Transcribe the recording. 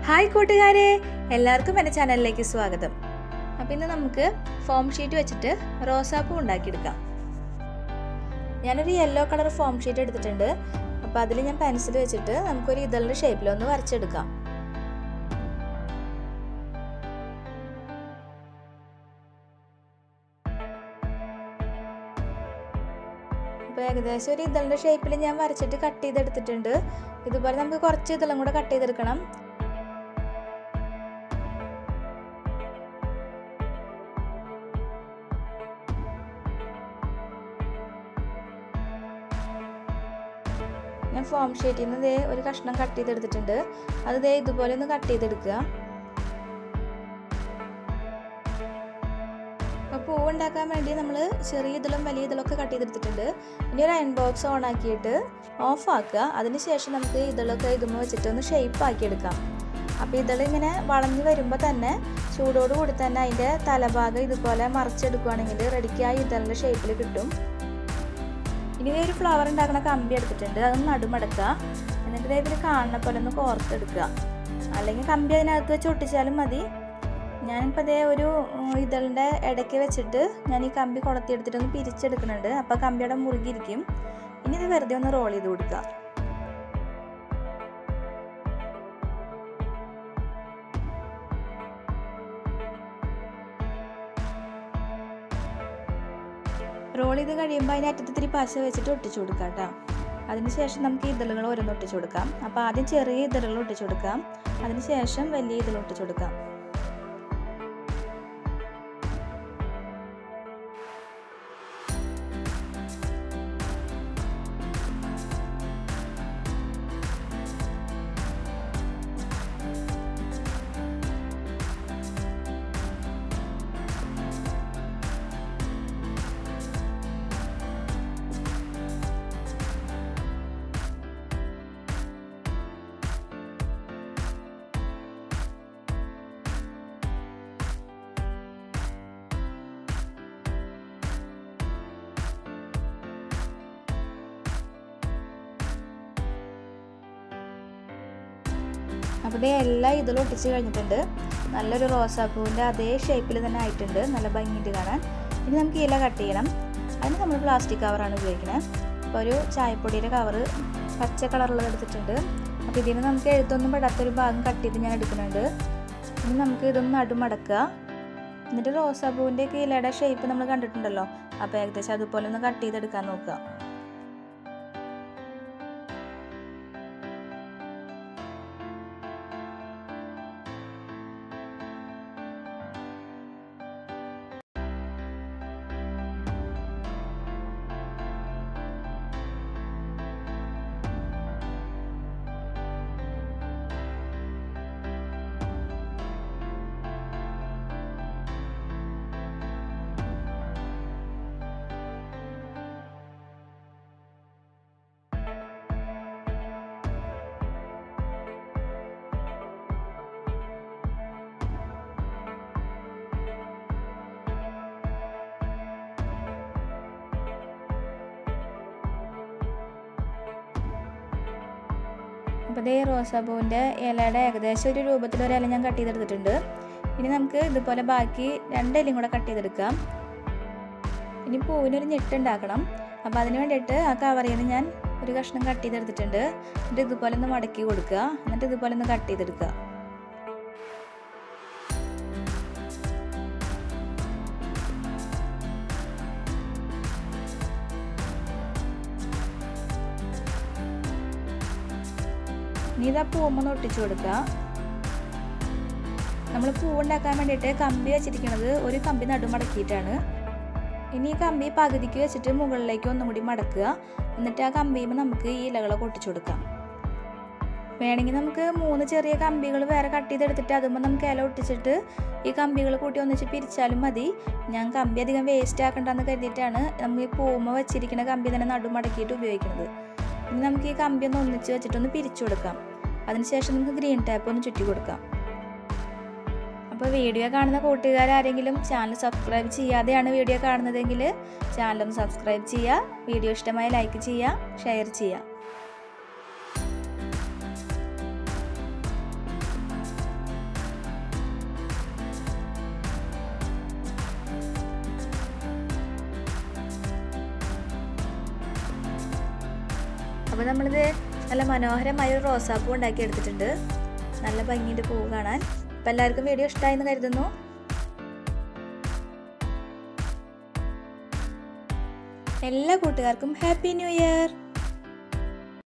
hi കൂട്ടുകാരെ എല്ലാവർക്കും എൻ്റെ ചാനലിലേക്ക് സ്വാഗതം അപ്പോൾ ഇന്ന് നമുക്ക് ഫോം ഷീറ്റ് വെച്ചിട്ട് റോസാപ്പൂ ഉണ്ടാക്കിയെടുക്കാം ഞാനൊരു യെല്ലോ കളർ ഫോം ഷീറ്റ് എടുത്തിട്ടുണ്ട് അപ്പോൾ അതിൽ ഞാൻ പെൻസിൽ വെച്ചിട്ട് നമുക്കൊരു ഇതളുടെ ഷേപ്പിലൊന്ന് വരച്ചെടുക്കാം അപ്പോൾ ഏകദേശം ഒരു ഇതളുടെ ഷേപ്പിൽ ഞാൻ വരച്ചിട്ട് കട്ട് ചെയ്തെടുത്തിട്ടുണ്ട് ഇതുപോലെ നമുക്ക് കുറച്ച് ഇതളും കൂടെ കട്ട് ചെയ്തെടുക്കണം ഞാൻ ഫോം ഷീറ്റിൽ നിന്ന് ദേ ഒരു കഷ്ണം കട്ട് ചെയ്തെടുത്തിട്ടുണ്ട് അത് ദേ ഇതുപോലെ ഒന്ന് കട്ട് ചെയ്തെടുക്കുക അപ്പോൾ പൂവ് ഉണ്ടാക്കാൻ വേണ്ടി നമ്മൾ ചെറിയ ഇതിലും വലിയ ഇതിലൊക്കെ കട്ട് ചെയ്തെടുത്തിട്ടുണ്ട് ഇനി ഒരു അയൺ ബോക്സ് ഓൺ ആക്കിയിട്ട് ഓഫ് ആക്കുക അതിനുശേഷം നമുക്ക് ഇതിലൊക്കെ ഇതുമ്പോൾ വെച്ചിട്ട് ഒന്ന് ഷേപ്പ് ആക്കിയെടുക്കാം അപ്പോൾ ഇതിലിങ്ങനെ വളഞ്ഞ് വരുമ്പോൾ തന്നെ ചൂടോട് കൂടി തന്നെ അതിൻ്റെ തലഭാഗം ഇതുപോലെ മറിച്ചെടുക്കുകയാണെങ്കിൽ റെഡിക്കായി ഇതളിൻ്റെ ഷേപ്പിൽ കിട്ടും ഇനി ഒരു ഫ്ലവർ ഉണ്ടാക്കുന്ന കമ്പി എടുത്തിട്ടുണ്ട് അതൊന്ന് നടുമടക്കുക എന്നിട്ട് ഇതിൽ കാണുന്ന പോലെ ഒന്ന് കോർത്തെടുക്കുക അല്ലെങ്കിൽ കമ്പി അതിനകത്ത് വെച്ച് ഒട്ടിച്ചാലും മതി ഞാനിപ്പോൾ അതേ ഒരു ഇതളിൻ്റെ ഇടയ്ക്ക് വെച്ചിട്ട് ഞാൻ ഈ കമ്പി കുളത്തിയെടുത്തിട്ട് ഒന്ന് പിരിച്ചെടുക്കുന്നുണ്ട് അപ്പോൾ കമ്പിയുടെ മുറുകിയിരിക്കും ഇനി ഇത് വെറുതെ ഒന്ന് റോൾ ചെയ്ത് കൊടുക്കുക റോൾ ചെയ്ത് കഴിയുമ്പോൾ അതിന് അറ്റത്ത് ഇത്തിരി പശ വെച്ചിട്ട് ഒട്ടിച്ചു കൊടുക്കാം കേട്ടോ അതിനുശേഷം നമുക്ക് ഇതളുകൾ ഓരോന്ന് ഒട്ടിച്ചു കൊടുക്കാം അപ്പോൾ ആദ്യം ചെറിയ ഇതളുകൾ ഒട്ടിച്ചു കൊടുക്കാം അതിനുശേഷം വലിയ ഇതൾ ഒട്ടിച്ചു കൊടുക്കാം അപ്പോൾ ഇത് എല്ലാ ഇതിലും ഒട്ടിച്ച് കഴിഞ്ഞിട്ടുണ്ട് നല്ലൊരു റോസാപ്പൂവിൻ്റെ അതേ ഷേപ്പിൽ തന്നെ ആയിട്ടുണ്ട് നല്ല ഭംഗിയിട്ട് കാണാൻ ഇനി നമുക്ക് ഇല കട്ട് ചെയ്യണം അതിന് നമ്മൾ പ്ലാസ്റ്റിക് കവറാണ് ഉപയോഗിക്കുന്നത് അപ്പോൾ ഒരു ചായപ്പൊടിയുടെ കവറ് പച്ച കളറുള്ളത് എടുത്തിട്ടുണ്ട് അപ്പോൾ ഇതിന് നമുക്ക് എഴുത്തൊന്നും പെടാത്തൊരു ഭാഗം കട്ട് ചെയ്ത് ഞാൻ എടുക്കുന്നുണ്ട് ഇനി നമുക്ക് ഇതൊന്ന് നടുമടക്കുക എന്നിട്ട് റോസാപ്പൂവിൻ്റെ ഒക്കെ ഇലയുടെ ഷേപ്പ് നമ്മൾ കണ്ടിട്ടുണ്ടല്ലോ അപ്പോൾ ഏകദേശം അതുപോലെ ഒന്ന് കട്ട് ചെയ്തെടുക്കാൻ നോക്കുക അപ്പോൾ ഇതേ റോസാപ്പൂവിൻ്റെ ഇലയുടെ ഏകദേശം ഒരു രൂപത്തിൽ ഒരു ഇല ഞാൻ കട്ട് ചെയ്തെടുത്തിട്ടുണ്ട് ഇനി നമുക്ക് ഇതുപോലെ ബാക്കി രണ്ട് ഇലയും കൂടെ കട്ട് ചെയ്തെടുക്കാം ഇനി പൂവിനൊരു ഞെട്ടുണ്ടാക്കണം അപ്പോൾ അതിന് വേണ്ടിയിട്ട് ആ കവറിൽ നിന്ന് ഞാൻ ഒരു കഷ്ണം കട്ട് ചെയ്തെടുത്തിട്ടുണ്ട് എന്നിട്ട് ഇതുപോലെ ഒന്ന് മടക്കി കൊടുക്കുക എന്നിട്ട് ഇതുപോലെ ഒന്ന് കട്ട് ചെയ്തെടുക്കുക ഇനി ഇതാ പൂമ്പൊന്ന് ഒട്ടിച്ചു കൊടുക്കുക നമ്മൾ പൂവുണ്ടാക്കാൻ വേണ്ടിയിട്ട് കമ്പി വെച്ചിരിക്കുന്നത് ഒരു കമ്പി നടുമടക്കിയിട്ടാണ് ഇനി ഈ കമ്പി പകുതിക്ക് വെച്ചിട്ട് മുകളിലേക്ക് ഒന്നും കൂടി മടക്കുക എന്നിട്ട് ആ കമ്പിയുമ്പോൾ നമുക്ക് ഈ ഇലകളൊക്കെ ഒട്ടിച്ചു കൊടുക്കാം വേണമെങ്കിൽ നമുക്ക് മൂന്ന് ചെറിയ കമ്പികൾ വേറെ കട്ട് ചെയ്തെടുത്തിട്ട് അതുമ്പോൾ നമുക്ക് ഇല ഒട്ടിച്ചിട്ട് ഈ കമ്പികൾ കൂട്ടി ഒന്നിച്ച് പിരിച്ചാലും മതി ഞാൻ കമ്പി അധികം വേസ്റ്റ് ആക്കണ്ടെന്ന് കരുതിയിട്ടാണ് നമ്മൾ ഈ പൂമ വെച്ചിരിക്കുന്ന കമ്പി തന്നെ നടുമടക്കിയിട്ട് ഉപയോഗിക്കുന്നത് ഇനി നമുക്ക് ഈ കമ്പി ഒന്ന് ഒന്നിച്ച് വെച്ചിട്ടൊന്ന് പിരിച്ചു കൊടുക്കാം അതിനുശേഷം നമുക്ക് ഗ്രീൻ ടാപ്പ് ഒന്ന് ചുറ്റി കൊടുക്കാം അപ്പോൾ വീഡിയോ കാണുന്ന കൂട്ടുകാരാരെങ്കിലും ചാനൽ സബ്സ്ക്രൈബ് ചെയ്യാതെയാണ് വീഡിയോ കാണുന്നതെങ്കിൽ ചാനൽ ഒന്ന് സബ്സ്ക്രൈബ് ചെയ്യുക വീഡിയോ ഇഷ്ടമായ ലൈക്ക് ചെയ്യുക ഷെയർ ചെയ്യുക അപ്പോൾ നമ്മളിത് നല്ല മനോഹരമായ ഒരു റോസാപ്പൂ ഉണ്ടാക്കി എടുത്തിട്ടുണ്ട് നല്ല ഭംഗിയുടെ പൂവ് കാണാൻ അപ്പോൾ എല്ലാവർക്കും വീഡിയോ ഇഷ്ടമായെന്ന് കരുതുന്നു എല്ലാ കൂട്ടുകാർക്കും ഹാപ്പി ന്യൂ ഇയർ